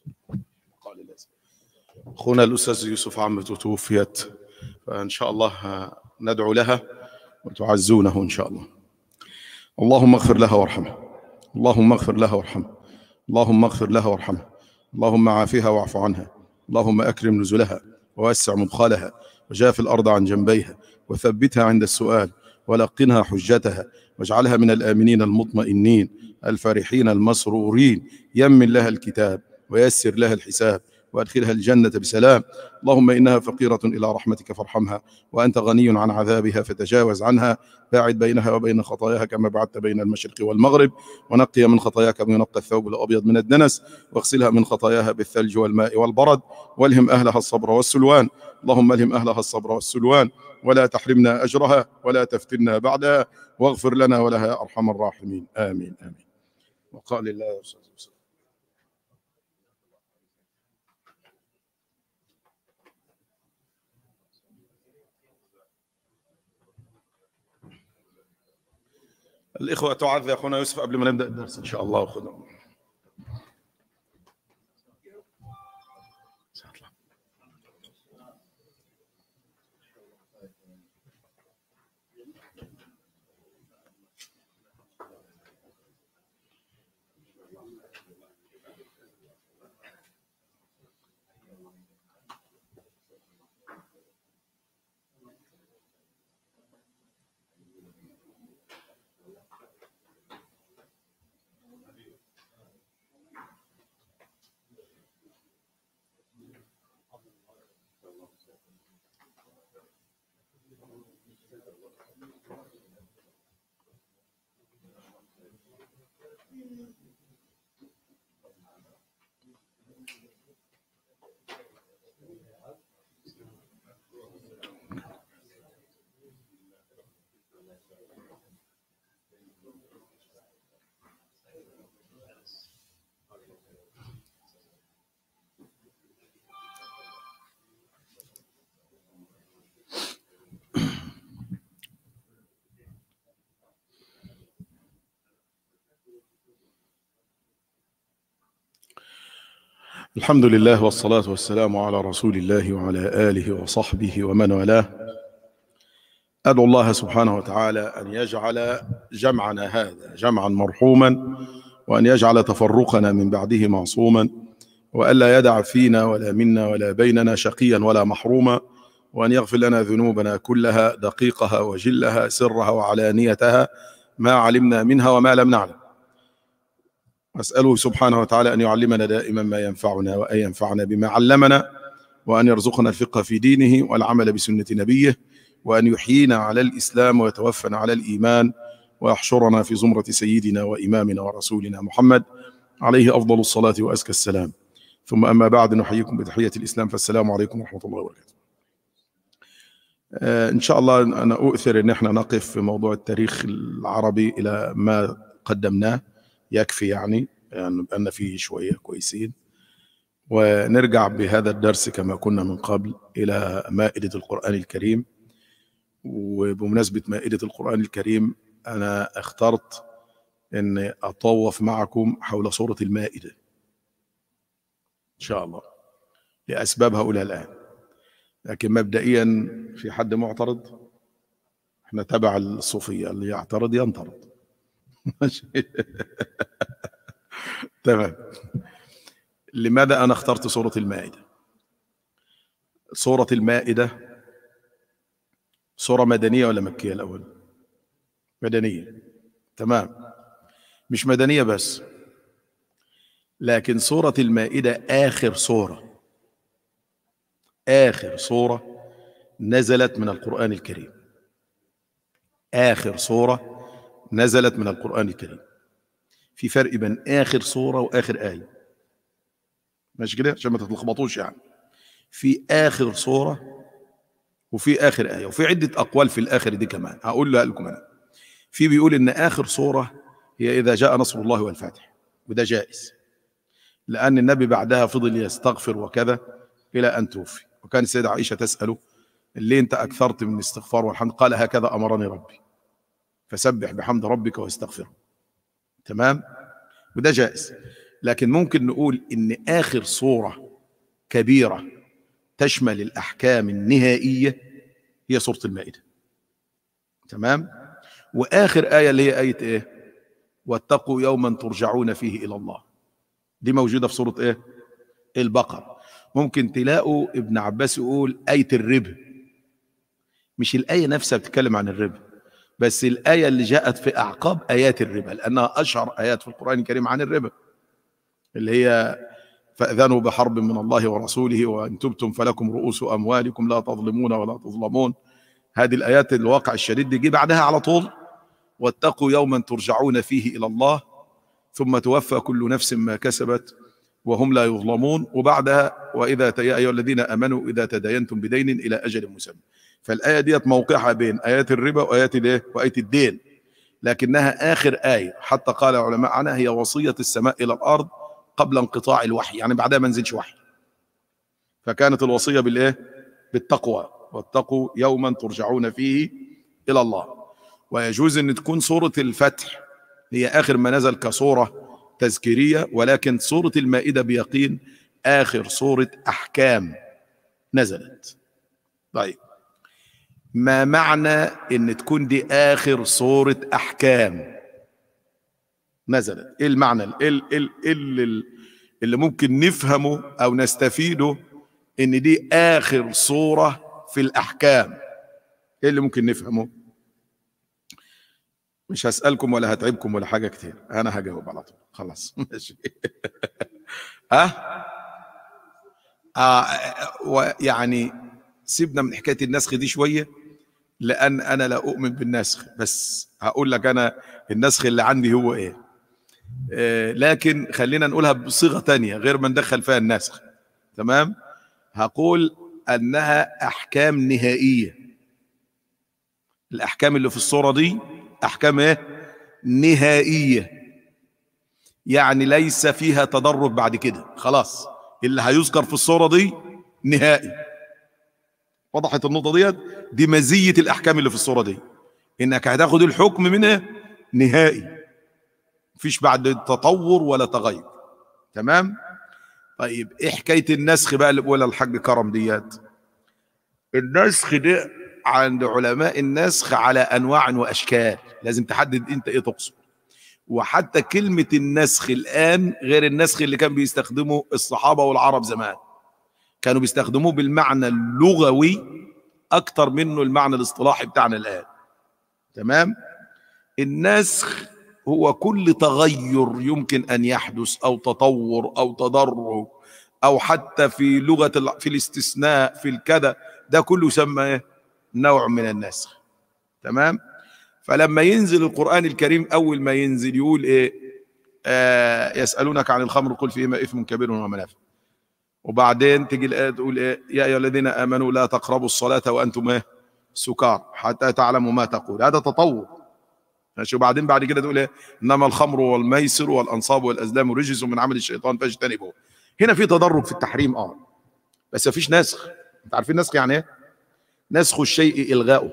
قال لازم اخونا الاستاذ يوسف عمته توفيت فان شاء الله ندعو لها وتعزونه ان شاء الله اللهم اغفر لها وارحمها اللهم اغفر لها وارحمها اللهم اغفر لها وارحمها اللهم عافها واعف عنها اللهم اكرم نزلها ووسع مدخلها وجاف الارض عن جنبيها وثبتها عند السؤال ولقنها حجتها واجعلها من الامنين المطمئنين الفرحين المسرورين يمن لها الكتاب ويسر لها الحساب وادخلها الجنه بسلام اللهم انها فقيره الى رحمتك فارحمها وانت غني عن عذابها فتجاوز عنها باعد بينها وبين خطاياها كما بعدت بين المشرق والمغرب ونقي من خطاياها كما ينقى الثوب الابيض من الدنس واغسلها من خطاياها بالثلج والماء والبرد والهم اهلها الصبر والسلوان اللهم الهم اهلها الصبر والسلوان ولا تحرمنا اجرها ولا تفتنا بعدها واغفر لنا ولها يا ارحم الراحمين امين امين وقال الله يا استاذ يوسف الإخوة تعذ يا أخونا يوسف قبل ما نبدأ الدرس إن شاء الله وخذهم الحمد لله والصلاة والسلام على رسول الله وعلى آله وصحبه ومن والاه أدعو الله سبحانه وتعالى أن يجعل جمعنا هذا جمعا مرحوما وأن يجعل تفرقنا من بعده معصوما وألا يدع فينا ولا منا ولا بيننا شقيا ولا محروما وأن يغفر لنا ذنوبنا كلها دقيقها وجلها سرها وعلانيتها ما علمنا منها وما لم نعلم أسأله سبحانه وتعالى أن يعلمنا دائما ما ينفعنا وأن ينفعنا بما علمنا وأن يرزقنا الفقه في دينه والعمل بسنة نبيه وأن يحيينا على الإسلام ويتوفنا على الإيمان ويحشرنا في زمرة سيدنا وإمامنا ورسولنا محمد عليه أفضل الصلاة وأزكى السلام ثم أما بعد نحييكم بتحية الإسلام فالسلام عليكم ورحمة الله وبركاته آه إن شاء الله أنا أؤثر أن احنا نقف في موضوع التاريخ العربي إلى ما قدمناه يكفي يعني يعني أن فيه شوية كويسين ونرجع بهذا الدرس كما كنا من قبل إلى مائدة القرآن الكريم وبمناسبة مائدة القرآن الكريم أنا اخترت أن أطوف معكم حول سورة المائدة إن شاء الله لأسباب هؤلاء الآن لكن مبدئيا في حد معترض احنا تبع الصوفية اللي يعترض ينطرد تمام لماذا أنا اخترت سورة المائدة سورة المائدة سورة مدنية ولا مكية الأول مدنية تمام مش مدنية بس لكن سورة المائدة آخر سورة آخر سورة نزلت من القرآن الكريم آخر سورة نزلت من القرآن الكريم في فرق بين آخر سورة وآخر آية ماشي كده عشان ما تتلخبطوش يعني في آخر سورة وفي آخر آية وفي عدة أقوال في الآخر دي كمان هقول لكم أنا في بيقول إن آخر سورة هي إذا جاء نصر الله والفتح وده جائز لأن النبي بعدها فضل يستغفر وكذا إلى أن توفي وكان السيدة عائشة تسأله اللي أنت أكثرت من الاستغفار والحمد قال هكذا أمرني ربي فسبح بحمد ربك واستغفره تمام وده جائز لكن ممكن نقول ان اخر صوره كبيره تشمل الاحكام النهائيه هي سوره المائده تمام واخر ايه اللي هي ايه ايه واتقوا يوما ترجعون فيه الى الله دي موجوده في سوره ايه البقره ممكن تلاقوا ابن عباس يقول ايه الربا مش الايه نفسها بتتكلم عن الربا بس الايه اللي جاءت في اعقاب ايات الربا لانها اشهر ايات في القران الكريم عن الربا اللي هي فاذنوا بحرب من الله ورسوله وان تبتم فلكم رؤوس اموالكم لا تظلمون ولا تظلمون هذه الايات الواقع الشديد دي جه بعدها على طول واتقوا يوما ترجعون فيه الى الله ثم توفى كل نفس ما كسبت وهم لا يظلمون وبعدها واذا يا ايها الذين امنوا اذا تداينتم بدين الى اجل مسمى فالايه ديت موقعها بين ايات الربا وايات الايه وايه الدين لكنها اخر ايه حتى قال العلماء عنها هي وصيه السماء الى الارض قبل انقطاع الوحي يعني بعدها ما نزلش وحي فكانت الوصيه بالايه بالتقوى واتقوا يوما ترجعون فيه الى الله ويجوز ان تكون سوره الفتح هي اخر ما نزل كسوره تذكيريه ولكن سوره المائده بيقين اخر سوره احكام نزلت طيب ما معنى ان تكون دي اخر سوره احكام نزلت ايه المعنى ايه ال- ال- اللي, اللي ممكن نفهمه او نستفيده ان دي اخر سوره في الاحكام ايه اللي ممكن نفهمه مش هسألكم ولا هتعبكم ولا حاجة كتير أنا هجاوب على طول خلاص ماشي أه؟ آه ويعني سيبنا من حكاية النسخ دي شوية لأن أنا لا أؤمن بالنسخ بس هقول لك أنا النسخ اللي عندي هو إيه آه لكن خلينا نقولها بصيغة تانية غير ما ندخل فيها النسخ تمام هقول أنها أحكام نهائية الأحكام اللي في الصورة دي أحكام إيه؟ نهائية يعني ليس فيها تدرج بعد كده خلاص اللي هيذكر في الصورة دي نهائي وضحت النقطة ديت دي مزية الأحكام اللي في الصورة دي إنك هتاخد الحكم منها نهائي مفيش بعد تطور ولا تغير تمام طيب ايه حكاية النسخ بقى اللي بيقولها الحاج كرم ديت النسخ ده عند علماء النسخ على انواع واشكال لازم تحدد انت ايه تقصد وحتى كلمة النسخ الآن غير النسخ اللي كان بيستخدمه الصحابة والعرب زمان كانوا بيستخدموه بالمعنى اللغوي أكتر منه المعنى الاصطلاحي بتاعنا الآن تمام النسخ هو كل تغير يمكن أن يحدث أو تطور أو تدرج أو حتى في لغة ال- في الاستثناء في الكذا ده كله يسمى إيه؟ نوع من النسخ تمام فلما ينزل القرآن الكريم أول ما ينزل يقول إيه آه يسألونك عن الخمر قل فيهما إثم كبير ومنافع وبعدين تجي الآية تقول إيه يا أيها الذين آمنوا لا تقربوا الصلاة وأنتم إيه سكار حتى تعلموا ما تقول هذا تطور ماشي وبعدين بعد كده تقول إيه إنما الخمر والميسر والأنصاب والأزلام رجس من عمل الشيطان فاجتنبوه هنا في تدرج في التحريم اه بس مفيش نسخ انت عارفين نسخ يعني ايه نسخ الشيء الغاؤه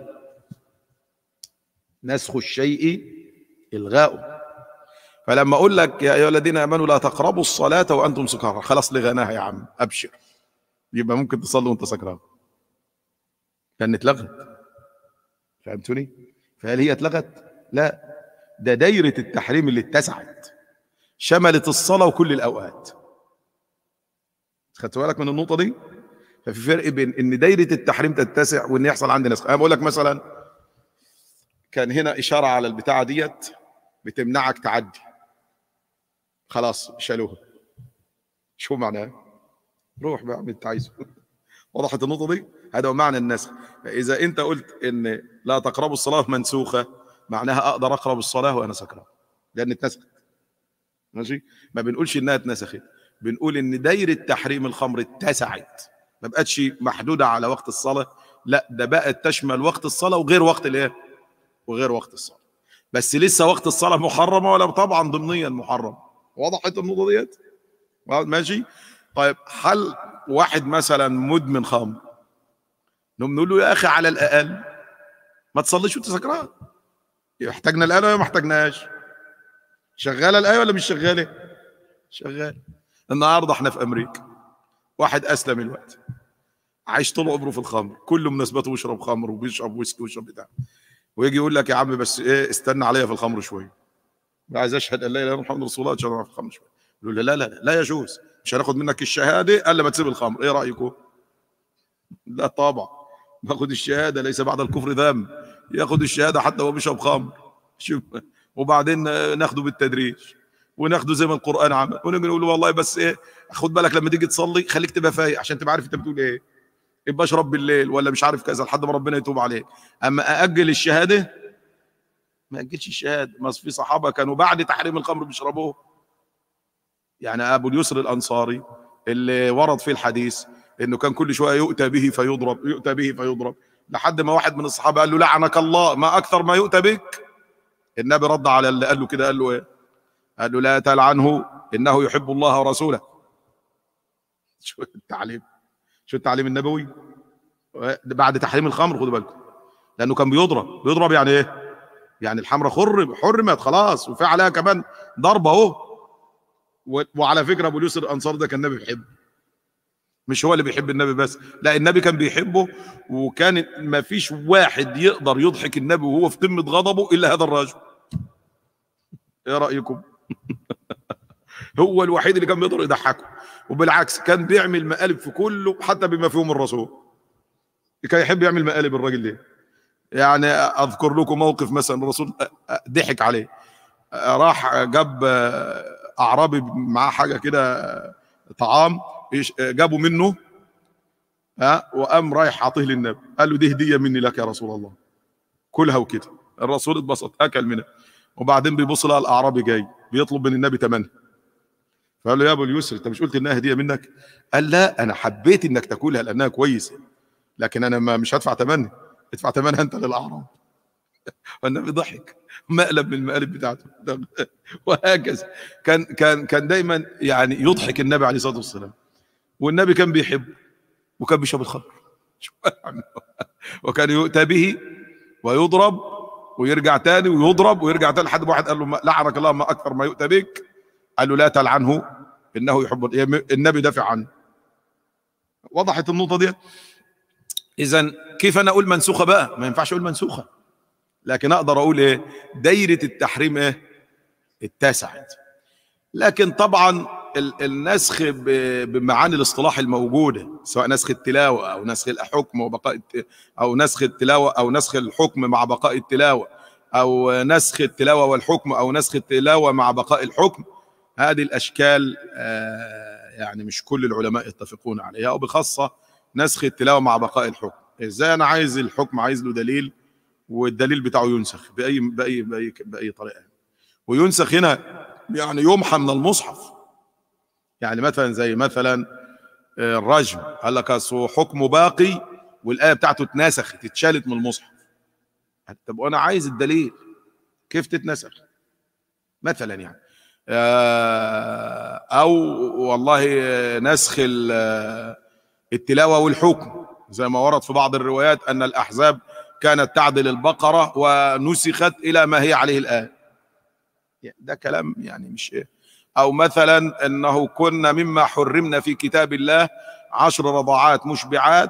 نسخ الشيء الغاؤه فلما اقول لك يا ايها الذين امنوا لا تقربوا الصلاه وانتم سكارى خلاص لغناها يا عم ابشر يبقى ممكن تصلي وانت سكران كان اتلغت فهمتوني فهل هي اتلغت لا ده دايره التحريم اللي اتسعت شملت الصلاه وكل الاوقات خدت بالك من النقطه دي ففي فرق بين ان دايره التحريم تتسع وان يحصل عندي نسخ انا بقول لك مثلا كان هنا اشاره على البتاعه ديت بتمنعك تعدي خلاص شالوها شو معناها روح بقى اعمل اللي انت عايزه وضحت النقطه دي هذا هو معنى النسخ فاذا انت قلت ان لا تقربوا الصلاه منسوخه معناها اقدر اقرب الصلاه وانا سكران لان اتنسخت ماشي ما بنقولش انها اتنسخت بنقول ان دايره تحريم الخمر اتسعت ما بقتش محدوده على وقت الصلاه لا ده بقت تشمل وقت الصلاه وغير وقت الايه وغير وقت الصلاه بس لسه وقت الصلاه محرمه ولا طبعا ضمنيا محرم وضحت النقطه ديت ماشي طيب هل واحد مثلا مدمن خمر نقوم نقول له يا اخي على الاقل ما تصليش وانت سكران احتاجنا الايه ولا ما احتاجناش شغاله الايه ولا مش شغاله شغال النهارده احنا في امريكا واحد اسلم الوقت عايش طول عمره في الخمر كل مناسباته بيشرب خمر وبيشرب ويسكي ويشرب بتاع ويجي يقول لك يا عم بس ايه استنى عليا في الخمر شويه عايز اشهد ان لا اله الا الله محمد رسول الله عشان في الخمر شويه يقول له لا لا لا لا يجوز مش هناخد منك الشهاده الا ما تسيب الخمر ايه رايكم؟ لا طبعا باخد الشهاده ليس بعد الكفر ذنب ياخد الشهاده حتى وهو بيشرب خمر شوف وبعدين ناخده بالتدريج وناخده زي ما القران عمل ونيجي نقول له والله بس ايه خد بالك لما تيجي تصلي خليك تبقى فايق عشان تبقى عارف انت بتقول ايه يبقى اشرب بالليل ولا مش عارف كذا لحد ما ربنا يتوب عليك اما ااجل الشهاده ما اجلش الشهاده ما في صحابه كانوا بعد تحريم الخمر بيشربوه يعني ابو اليسر الانصاري اللي ورد فيه الحديث انه كان كل شويه يؤتى به فيضرب يؤتى به فيضرب لحد ما واحد من الصحابه قال له لعنك الله ما اكثر ما يؤتى بك النبي رد على اللي قال له كده قال له ايه قال له لا تلعنه انه يحب الله ورسوله شو التعليم شو التعليم النبوي بعد تحريم الخمر خدوا بالكم لانه كان بيضرب بيضرب يعني ايه يعني الحمرة خرم حرمت خلاص وفي عليها كمان ضربه اهو وعلى فكره ابو يوسف الانصار ده كان النبي بيحبه مش هو اللي بيحب النبي بس لا النبي كان بيحبه وكان ما فيش واحد يقدر يضحك النبي وهو في قمه غضبه الا هذا الرجل ايه رايكم هو الوحيد اللي كان بيقدر يضحكه وبالعكس كان بيعمل مقالب في كله حتى بما فيهم الرسول كان يحب يعمل مقالب الراجل ليه يعني اذكر لكم موقف مثلا الرسول ضحك عليه راح جاب اعرابي معاه حاجه كده طعام جابوا منه ها وقام رايح عاطيه للنبي قال له دي هديه مني لك يا رسول الله كلها وكده الرسول اتبسط اكل منها وبعدين بيبص لها الاعرابي جاي بيطلب من النبي ثمنها فقال له يا ابو اليسر انت مش قلت انها هديه منك قال لا انا حبيت انك تاكلها لانها كويسه لكن انا ما مش هدفع ثمنها ادفع ثمنها انت للاعراب والنبي ضحك مقلب من المقالب بتاعته وهكذا كان كان كان دايما يعني يضحك النبي عليه الصلاه والسلام والنبي كان بيحب وكان بيشرب الخمر وكان يؤتى به ويضرب ويرجع تاني ويضرب ويرجع تاني لحد ما واحد قال له لعنك الله ما اكثر ما يؤتى بك قال له لا تلعنه انه يحب النبي دافع عنه وضحت النقطه دي اذا كيف انا اقول منسوخه بقى ما ينفعش اقول منسوخه لكن اقدر اقول ايه دايره التحريم ايه اتسعت لكن طبعا النسخ بمعاني الاصطلاح الموجوده سواء نسخ التلاوه او نسخ الحكم وبقاء او نسخ التلاوه او نسخ الحكم مع بقاء التلاوه او نسخ التلاوه والحكم او نسخ التلاوه مع بقاء الحكم هذه الاشكال يعني مش كل العلماء يتفقون عليها وبخاصه نسخ التلاوه مع بقاء الحكم ازاي انا عايز الحكم عايز له دليل والدليل بتاعه ينسخ باي باي باي, بأي طريقه وينسخ هنا يعني يمحى من المصحف يعني مثلا زي مثلا الرجم قال لك اصل حكمه باقي والايه بتاعته اتنسخت اتشالت من المصحف طب وانا عايز الدليل كيف تتنسخ مثلا يعني او والله نسخ التلاوه والحكم زي ما ورد في بعض الروايات ان الاحزاب كانت تعدل البقره ونسخت الى ما هي عليه الان ده كلام يعني مش ايه او مثلا انه كنا مما حرمنا في كتاب الله عشر رضاعات مشبعات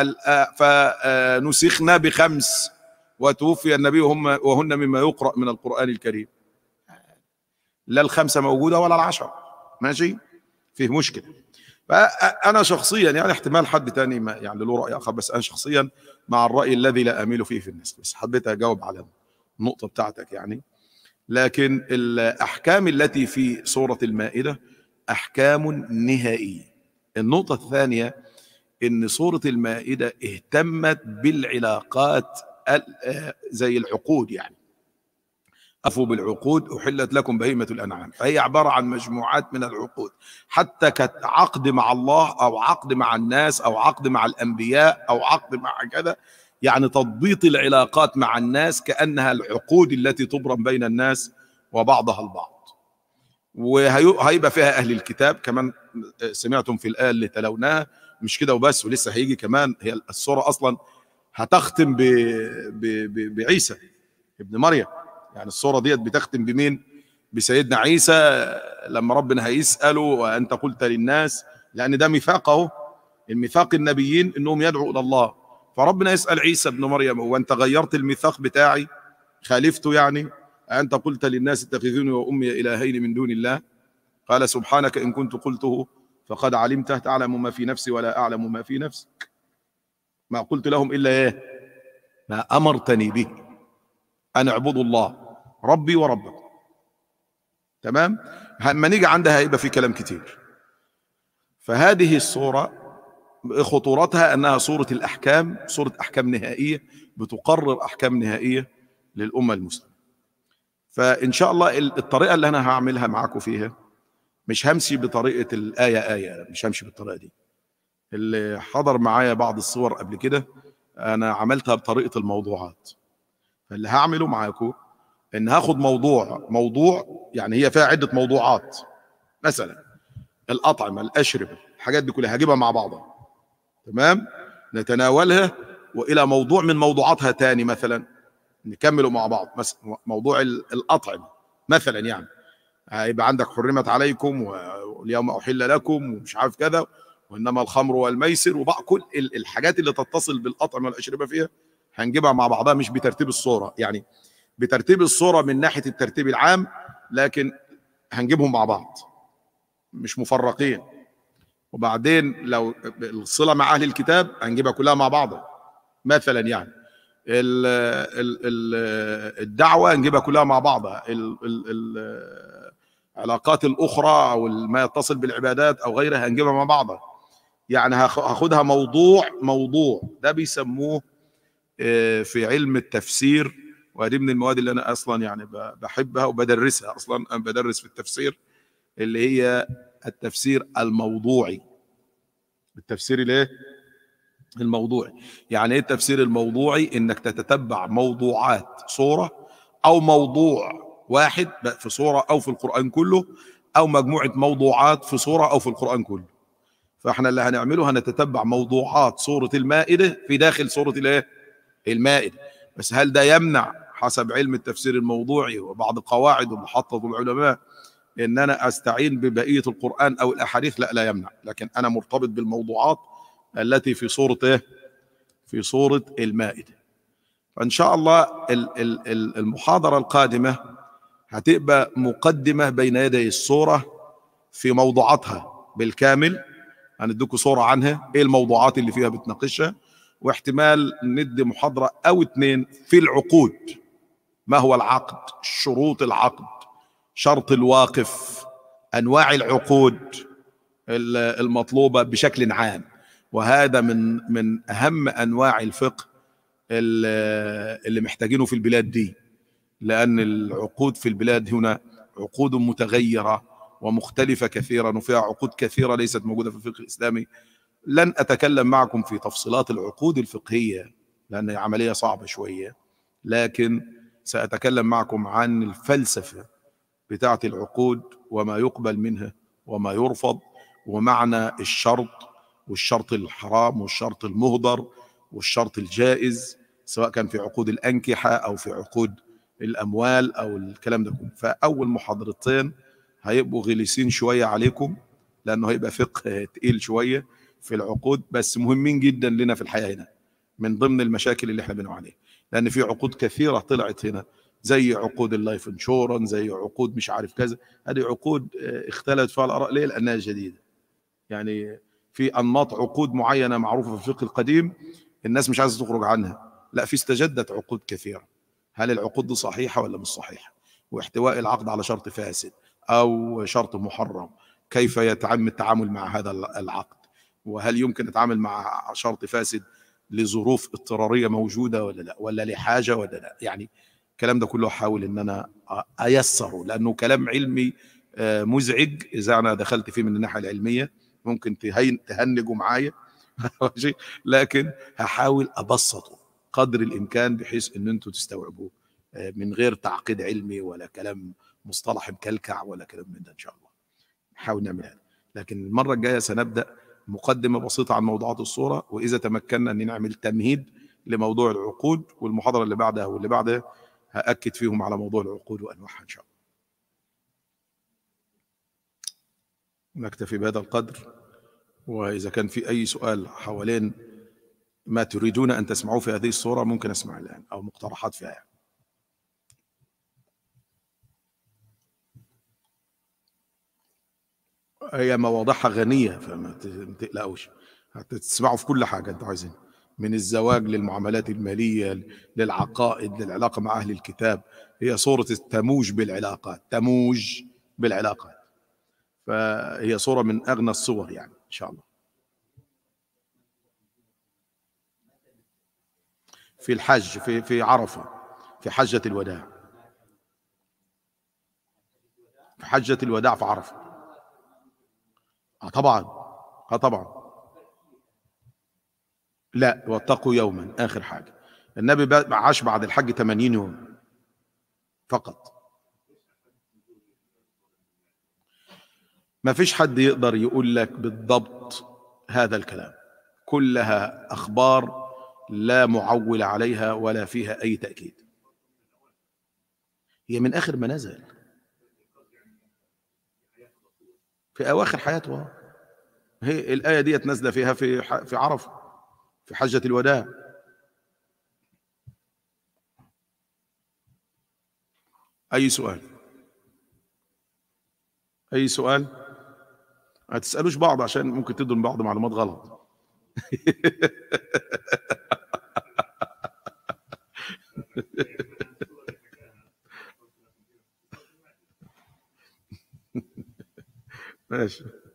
فنسخنا بخمس وتوفي النبي وهم وهن مما يقرا من القران الكريم لا الخمسه موجوده ولا العشره ماشي فيه مشكله فانا شخصيا يعني احتمال حد تاني ما يعني له راي اخر بس انا شخصيا مع الراي الذي لا اميل فيه في النسخ بس حبيت اجاوب على النقطه بتاعتك يعني لكن الاحكام التي في سوره المائده احكام نهائيه النقطه الثانيه ان سوره المائده اهتمت بالعلاقات زي العقود يعني أفوا بالعقود أحلت لكم بهيمة الأنعام فهي عبارة عن مجموعات من العقود حتى كعقد مع الله أو عقد مع الناس أو عقد مع الأنبياء أو عقد مع كذا يعني تضبيط العلاقات مع الناس كأنها العقود التي تبرم بين الناس وبعضها البعض وهيبقى فيها أهل الكتاب كمان سمعتم في الآية اللي تلوناها مش كده وبس ولسه هيجي كمان هي السورة أصلا هتختم ب... ب... ب... بعيسى ابن مريم يعني الصورة ديت بتختم بمين بسيدنا عيسى لما ربنا هيسأله وأنت قلت للناس لأن ده ميثاقه الميثاق النبيين إنهم يدعوا إلى الله فربنا يسأل عيسى ابن مريم هو أنت غيرت الميثاق بتاعي خالفته يعني أنت قلت للناس اتخذوني وأمي إلهين من دون الله قال سبحانك إن كنت قلته فقد علمته تعلم ما في نفسي ولا أعلم ما في نفسك ما قلت لهم إلا إيه ما أمرتني به أن اعبدوا الله ربي وربكم تمام لما نيجي عندها هيبقى في كلام كتير فهذه الصورة خطورتها أنها صورة الأحكام صورة أحكام نهائية بتقرر أحكام نهائية للأمة المسلمة فإن شاء الله الطريقة اللي أنا هعملها معاكم فيها مش همشي بطريقة الآية آية مش همشي بالطريقة دي اللي حضر معايا بعض الصور قبل كده أنا عملتها بطريقة الموضوعات فاللي هعمله معاكم إن هاخد موضوع موضوع يعني هي فيها عدة موضوعات مثلا الأطعمة الأشربة الحاجات دي كلها هجيبها مع بعضها تمام نتناولها وإلى موضوع من موضوعاتها تاني مثلا نكمله مع بعض مثلا موضوع الأطعمة مثلا يعني هيبقى عندك حرمت عليكم واليوم أحل لكم ومش عارف كذا وإنما الخمر والميسر وبقى كل الحاجات اللي تتصل بالأطعمة والأشربة فيها هنجيبها مع بعضها مش بترتيب الصورة يعني بترتيب الصورة من ناحية الترتيب العام لكن هنجيبهم مع بعض مش مفرقين وبعدين لو الصلة مع أهل الكتاب هنجيبها كلها مع بعض مثلا يعني ال ال ال الدعوة نجيبها كلها مع بعضها ال ال العلاقات الأخرى أو ما يتصل بالعبادات أو غيرها هنجيبها مع بعضها يعني هاخدها موضوع موضوع ده بيسموه في علم التفسير ودي من المواد اللي أنا أصلا يعني بحبها وبدرسها أصلا أنا بدرس في التفسير اللي هي التفسير الموضوعي التفسير الايه الموضوعي يعني ايه التفسير الموضوعي انك تتتبع موضوعات صورة او موضوع واحد في صورة او في القرآن كله او مجموعة موضوعات في صورة او في القرآن كله فاحنا اللي هنعمله هنتتبع موضوعات سورة المائدة في داخل سورة الايه المائدة بس هل ده يمنع حسب علم التفسير الموضوعي وبعض قواعد ومحطة العلماء ان انا استعين ببقيه القران او الاحاديث لا لا يمنع لكن انا مرتبط بالموضوعات التي في سوره ايه في سوره المائده فان شاء الله المحاضره القادمه هتبقى مقدمه بين يدي السوره في موضوعاتها بالكامل هنديكم صوره عنها ايه الموضوعات اللي فيها بتناقشها واحتمال ندي محاضره او اتنين في العقود ما هو العقد شروط العقد شرط الواقف انواع العقود المطلوبه بشكل عام وهذا من من اهم انواع الفقه اللي محتاجينه في البلاد دي لان العقود في البلاد هنا عقود متغيره ومختلفه كثيرا وفيها عقود كثيره ليست موجوده في الفقه الاسلامي لن اتكلم معكم في تفصيلات العقود الفقهيه لان عمليه صعبه شويه لكن ساتكلم معكم عن الفلسفه بتاعه العقود وما يقبل منها وما يرفض ومعنى الشرط والشرط الحرام والشرط المهدر والشرط الجائز سواء كان في عقود الأنكحة أو في عقود الأموال أو الكلام ده كله فأول محاضرتين هيبقوا غلسين شوية عليكم لأنه هيبقى فقه تقيل شوية في العقود بس مهمين جدا لنا في الحياة هنا من ضمن المشاكل اللي احنا بنعانيها لأن في عقود كثيرة طلعت هنا زي عقود اللايف انشورنس زي عقود مش عارف كذا هذه عقود اختلت فيها الآراء ليه لأنها جديدة يعني في أنماط عقود معينة معروفة في الفقه القديم الناس مش عايزة تخرج عنها لا في استجدت عقود كثيرة هل العقود دي صحيحة ولا مش صحيحة واحتواء العقد على شرط فاسد أو شرط محرم كيف يتم التعامل مع هذا العقد وهل يمكن التعامل مع شرط فاسد لظروف اضطرارية موجودة ولا لا ولا لحاجة ولا لا يعني الكلام ده كله احاول ان انا ايسره لانه كلام علمي مزعج اذا انا دخلت فيه من الناحيه العلميه ممكن تهنجوا معايا لكن هحاول ابسطه قدر الامكان بحيث ان انتم تستوعبوه من غير تعقيد علمي ولا كلام مصطلح مكلكع ولا كلام من ده ان شاء الله نحاول نعمل هذا لكن المره الجايه سنبدا مقدمه بسيطه عن موضوعات الصوره واذا تمكنا ان نعمل تمهيد لموضوع العقود والمحاضره اللي بعدها واللي بعدها هاكد فيهم على موضوع العقود وانواعها ان شاء الله نكتفي بهذا القدر وإذا كان في أي سؤال حوالين ما تريدون أن تسمعوه في هذه الصورة ممكن أسمع الآن أو مقترحات فيها يعني. هي مواضيعها غنية فما تقلقوش هتسمعوا في كل حاجة أنتوا عايزين من الزواج للمعاملات المالية للعقائد للعلاقة مع أهل الكتاب هي صورة التموج بالعلاقات تموج بالعلاقات فهي صورة من أغنى الصور يعني إن شاء الله في الحج في في عرفة في حجة الوداع في حجة الوداع في عرفة اه طبعا اه طبعا لا واتقوا يوما اخر حاجه النبي عاش بعد الحج 80 يوم فقط ما فيش حد يقدر يقول لك بالضبط هذا الكلام كلها اخبار لا معول عليها ولا فيها اي تاكيد هي من اخر ما نزل في اواخر حياته هي الايه ديت نازله فيها في في عرفه في حجه الوداع اي سؤال اي سؤال ما تسالوش بعض عشان ممكن تدوا لبعض معلومات غلط ماشي